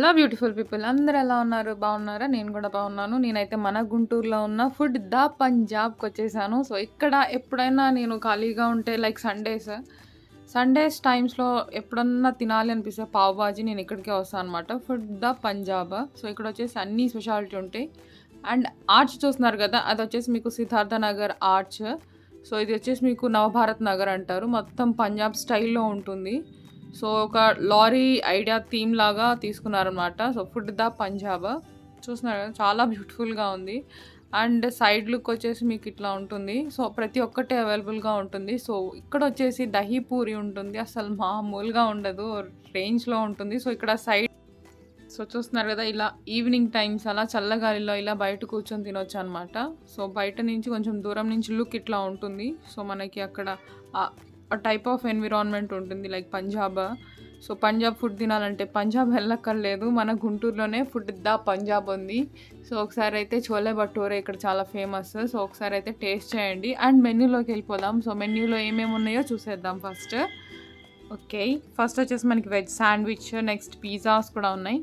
hello beautiful people అందరూ ఎలా ఉన్నారు బాగున్నారా నేను కూడా బాగున్నాను నేనైతే మన గుంటూరులో ఉన్న ఫుడ్ ద పంజాబ్కి వచ్చేసాను సో ఇక్కడ ఎప్పుడైనా నేను ఖాళీగా ఉంటే లైక్ సండేస్ సండేస్ టైమ్స్లో ఎప్పుడన్నా తినాలి అనిపిస్తే పావ్ బాజీ నేను ఇక్కడికే వస్తాను అనమాట ఫుడ్ ద పంజాబ్ సో ఇక్కడ వచ్చేసి అన్ని స్పెషాలిటీ ఉంటాయి అండ్ ఆర్చ్ చూస్తున్నారు కదా అది వచ్చేసి మీకు సిద్ధార్థ నగర్ ఆర్చ్ సో ఇది వచ్చేసి మీకు నవభారత్ నగర్ అంటారు మొత్తం పంజాబ్ స్టైల్లో ఉంటుంది సో ఒక లారీ ఐడియా థీమ్ లాగా తీసుకున్నారనమాట సో ఫుడ్ ద పంజాబ్ చూస్తున్నారు కదా చాలా బ్యూటిఫుల్గా ఉంది అండ్ సైడ్ లుక్ వచ్చేసి మీకు ఇట్లా ఉంటుంది సో ప్రతి ఒక్కటి అవైలబుల్గా ఉంటుంది సో ఇక్కడ వచ్చేసి దహీ పూరి ఉంటుంది అసలు మామూలుగా ఉండదు రేంజ్లో ఉంటుంది సో ఇక్కడ సైడ్ సో చూస్తున్నారు కదా ఇలా ఈవినింగ్ టైమ్స్ అలా చల్లగాలిలో ఇలా బయట కూర్చొని తినొచ్చు అనమాట సో బయట నుంచి కొంచెం దూరం నుంచి లుక్ ఇట్లా ఉంటుంది సో మనకి అక్కడ టైప్ ఆఫ్ ఎన్విరాన్మెంట్ ఉంటుంది like Punjab so Punjab food తినాలంటే పంజాబ్ వెళ్ళక్కర్లేదు మన గుంటూరులోనే ఫుడ్ ద పంజాబ్ ఉంది సో ఒకసారి అయితే చోలే భటూరే ఇక్కడ చాలా ఫేమస్ సో ఒకసారి అయితే టేస్ట్ చేయండి అండ్ మెన్యూలోకి వెళ్ళిపోదాం సో మెన్యూలో ఏమేమి ఉన్నాయో చూసేద్దాం ఫస్ట్ ఓకే ఫస్ట్ వచ్చేసి మనకి వెజ్ శాండ్విచ్ నెక్స్ట్ పిజ్జాస్ కూడా ఉన్నాయి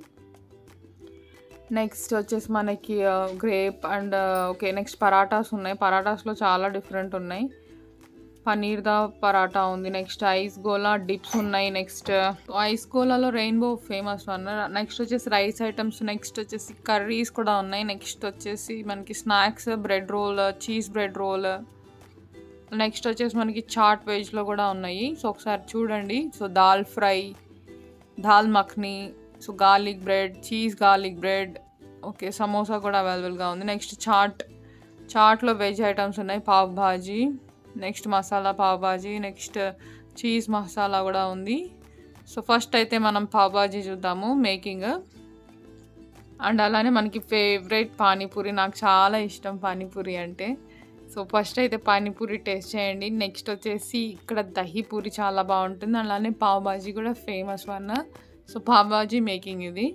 నెక్స్ట్ వచ్చేసి మనకి grape and okay next parathas ఉన్నాయి పరాటాస్లో చాలా డిఫరెంట్ ఉన్నాయి పనీర్ దా పరాటా ఉంది నెక్స్ట్ ఐస్ గోలా డిప్స్ ఉన్నాయి నెక్స్ట్ ఐస్ గోలాలో రెయిన్బో ఫేమస్ అన్నారు నెక్స్ట్ వచ్చేసి రైస్ ఐటమ్స్ నెక్స్ట్ వచ్చేసి కర్రీస్ కూడా ఉన్నాయి నెక్స్ట్ వచ్చేసి మనకి snacks bread roll cheese bread roll next వచ్చేసి మనకి చాట్ వెజ్లో కూడా ఉన్నాయి సో ఒకసారి చూడండి so dal fry dal makhani so garlic bread cheese garlic bread okay samosa కూడా అవైలబుల్గా ఉంది నెక్స్ట్ చాట్ చాట్లో వెజ్ ఐటమ్స్ ఉన్నాయి pav bhaji next masala pav bhaji next cheese masala కూడా ఉంది సో ఫస్ట్ అయితే మనం పావ్ బాజీ చూద్దాము మేకింగ్ అండ్ అలానే మనకి ఫేవరెట్ పానీపూరి నాకు చాలా ఇష్టం పానీపూరి అంటే సో ఫస్ట్ అయితే పానీపూరి టేస్ట్ చేయండి నెక్స్ట్ వచ్చేసి ఇక్కడ దహీ పూరి చాలా బాగుంటుంది అలానే పావ్ బాజీ కూడా famous one so pav bhaji making ఇది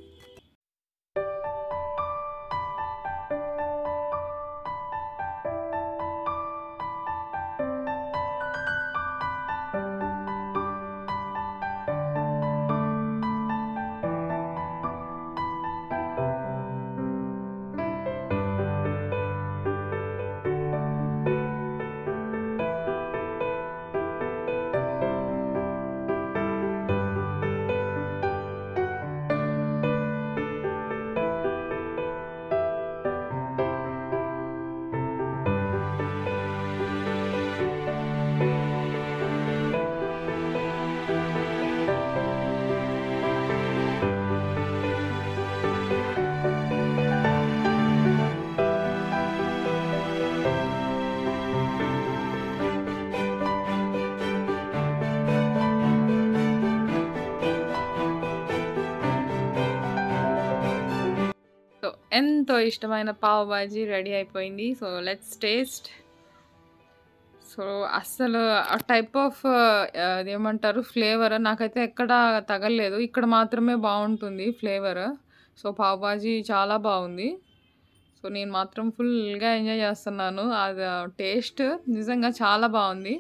సో ఎంతో ఇష్టమైన పావ్ బాజీ రెడీ అయిపోయింది సో లెట్స్ టేస్ట్ సో అస్సలు ఆ టైప్ ఆఫ్ ఏమంటారు ఫ్లేవర్ నాకైతే ఎక్కడ తగలలేదు ఇక్కడ మాత్రమే బాగుంటుంది ఫ్లేవర్ సో పావ్ బాజీ చాలా బాగుంది సో నేను మాత్రం ఫుల్గా ఎంజాయ్ చేస్తున్నాను అది టేస్ట్ నిజంగా చాలా బాగుంది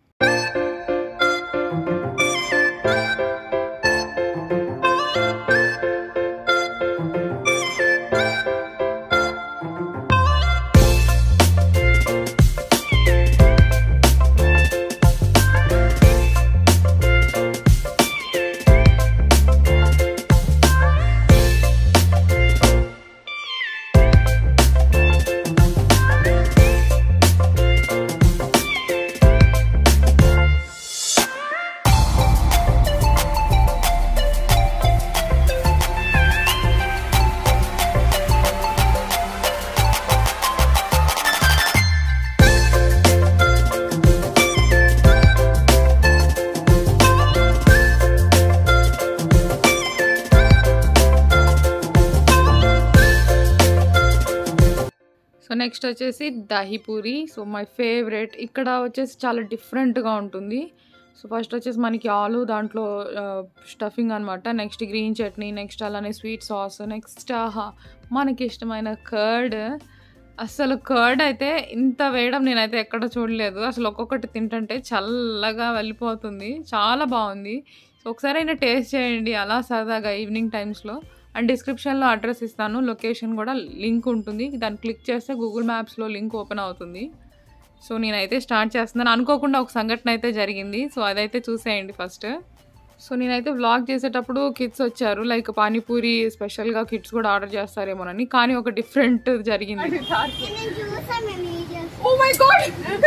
సో నెక్స్ట్ వచ్చేసి దహీపూరి సో మై ఫేవరెట్ ఇక్కడ వచ్చేసి చాలా డిఫరెంట్గా ఉంటుంది సో ఫస్ట్ వచ్చేసి మనకి ఆలు దాంట్లో స్టఫింగ్ అనమాట నెక్స్ట్ గ్రీన్ చట్నీ నెక్స్ట్ అలానే స్వీట్ సాస్ నెక్స్ట్ ఆహా మనకి ఇష్టమైన కర్డ్ అసలు కర్డ్ అయితే ఇంత వేయడం నేనైతే ఎక్కడ చూడలేదు అసలు ఒక్కొక్కటి తింటుంటే చల్లగా వెళ్ళిపోతుంది చాలా బాగుంది సో ఒకసారి అయినా టేస్ట్ చేయండి అలా సరదాగా ఈవినింగ్ టైమ్స్లో అండ్ డిస్క్రిప్షన్లో అడ్రస్ ఇస్తాను లొకేషన్ కూడా లింక్ ఉంటుంది దాన్ని క్లిక్ చేస్తే గూగుల్ మ్యాప్స్లో లింక్ ఓపెన్ అవుతుంది సో నేనైతే స్టార్ట్ చేస్తున్నాను అనుకోకుండా ఒక సంఘటన అయితే జరిగింది సో అదైతే చూసేయండి ఫస్ట్ సో నేనైతే వ్లాగ్ చేసేటప్పుడు కిడ్స్ వచ్చారు లైక్ పానీపూరి స్పెషల్గా కిడ్స్ కూడా ఆర్డర్ చేస్తారేమోనని కానీ ఒక డిఫరెంట్ జరిగింది నేను చూసాను మేము వీడియోస్ ఓ మై గాడ్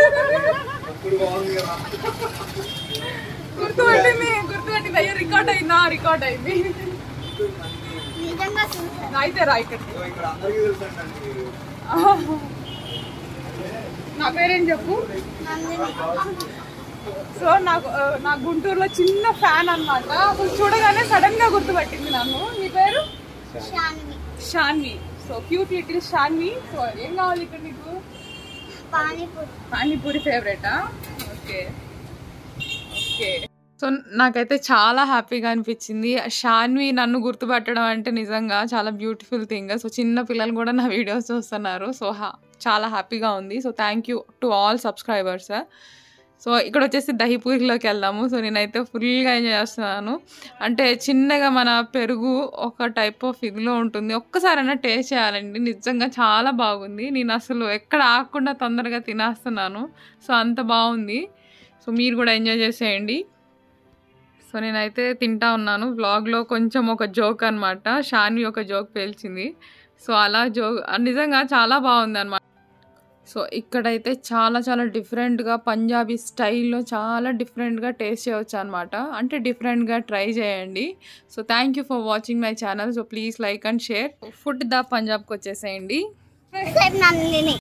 గుర్తుపట్టింది గుర్తుపట్టింది అయ్యో రికార్డ్ అయిందా రికార్డ్ అయింది నిజంగా చూసాను అయితే రా ఇక్కడ ఇక్కడ అందరికీ తెలుసండి మీరు నా పేరేం చెప్పు నందిని సో నాకు ఆ, నా గుంటూరులో చిన్న ఫ్యాన్ అన్నమాట అసలు చూడగానే సడన్ గా గుర్తుపట్టింది నన్ను నీ పేరు Shanvi Shanvi so cute little Shanvi so ఏం కావాలి ఇక్కడ నీకు పానీపూరి పానీపూరి ఫేవరెటా ఓకే ఓకే సో నాకైతే చాలా హ్యాపీగా అనిపించింది షాన్వి నన్ను గుర్తుపట్టడం అంటే నిజంగా చాలా బ్యూటిఫుల్ థింగ్ సో చిన్న పిల్లలు కూడా నా వీడియోస్ చూస్తున్నారు సో హా చాలా హ్యాపీగా ఉంది so thank you to all subscribers so ఇక్కడ వచ్చేసి దహిపూరిలోకి వెళ్దాము సో నేనైతే ఫుల్గా ఎంజాయ్ చేస్తున్నాను అంటే చిన్నగా మన పెరుగు ఒక టైప్ ఆఫ్ ఇదిలో ఉంటుంది ఒక్కసారైనా టేస్ట్ చేయాలండి నిజంగా చాలా బాగుంది నేను అసలు ఎక్కడ ఆగకుండా తొందరగా తినేస్తున్నాను సో అంత బాగుంది సో మీరు కూడా ఎంజాయ్ చేసేయండి సో నేనైతే తింటా ఉన్నాను వ్లాగ్లో కొంచెం ఒక జోక్ అనమాట షాన్వి ఒక జోక్ పేల్చింది సో అలా జోక్ నిజంగా చాలా బాగుంది అనమాట సో ఇక్కడైతే చాలా చాలా డిఫరెంట్గా పంజాబీ స్టైల్లో చాలా డిఫరెంట్గా టేస్ట్ చేయవచ్చు అనమాట అంటే డిఫరెంట్గా ట్రై చేయండి so thank you for watching my channel so please like and share food da పంజాబ్కి వచ్చేసేయండి నందిని